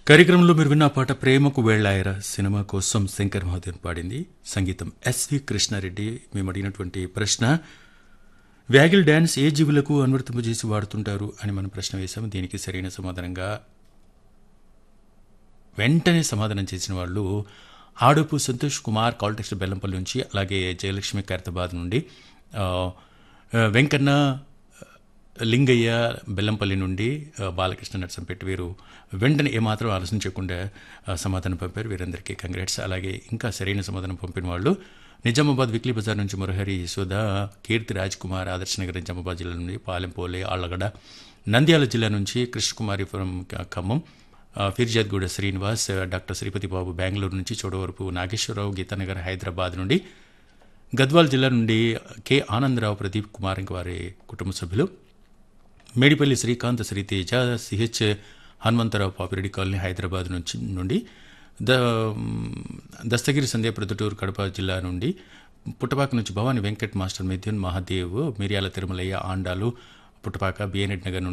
కార్యక్రమంలో మీరు విన్న పాట ప్రేమకు వెళ్ళాయరా సినిమా కోసం శంకర్ మహాదేవన్ పాడింది సంగీతం ఎస్వి కృష్ణారెడ్డి మేము అడిగినటువంటి ప్రశ్న వ్యాగిల్ డ్యాన్స్ ఏ జీవులకు అనువర్తింపజేసి వాడుతుంటారు అని మనం ప్రశ్న వేశాము దీనికి సరైన సమాధానంగా వెంటనే సమాధానం చేసిన వాళ్ళు ఆడుపు సంతోష్ కుమార్ కాల్టెక్స్ట్ బెల్లంపల్లి నుంచి అలాగే జయలక్ష్మి ఖైరతాబాద్ నుండి ఆ, ఆ, వెంకన్న లింగయ్య బెల్లంపల్లి నుండి ఆ, బాలకృష్ణ నర్సంపేట వీరు వెంటనే ఏమాత్రం ఆలోచించకుండా ఆ, సమాధానం పంపారు వీరందరికీ కంగ్రాట్స్ అలాగే ఇంకా సరైన సమాధానం పంపిన వాళ్ళు నిజామాబాద్ విక్లీ బజార్ నుంచి మురహరి యశోద కీర్తి రాజ్ కుమార్ ఆదర్శ నగర్ నిజామాబాద్ జిల్లా నుండి పాలెంపోలే ఆళ్లగడ నంద్యాల జిల్లా నుంచి కృష్ణకుమారి ఫ్రం ఖమ్మం ఆ, ఫిర్జాద్గూడ శ్రీనివాస్ ఆ, డాక్టర్ శ్రీపతి బాబు బెంగళూరు నుంచి చోడవరపు నాగేశ్వరరావు గీతానగర్ హైదరాబాద్ నుండి గద్వాల్ జిల్లా నుండి కె ఆనందరావు ప్రదీప్ కుమార్ ఇంక వారి కుటుంబ సభ్యులు మేడిపల్లి శ్రీకాంత్ శ్రీతేజ సిహెచ్ హనుమంతరావు పాపిరెడ్డి కాలనీ హైదరాబాద్ నుంచి నుండి ద దస్తగిరి సంధ్య ప్రొద్దుటూరు కడప జిల్లా నుండి పుట్టపాక నుంచి భవాని వెంకట్ మాస్టర్ మిథున్ మహాదేవ్ మిర్యాల తిరుమలయ్య ఆండాలు పుట్టపాక బిఎన్ఎడ్ నగర్ నుండి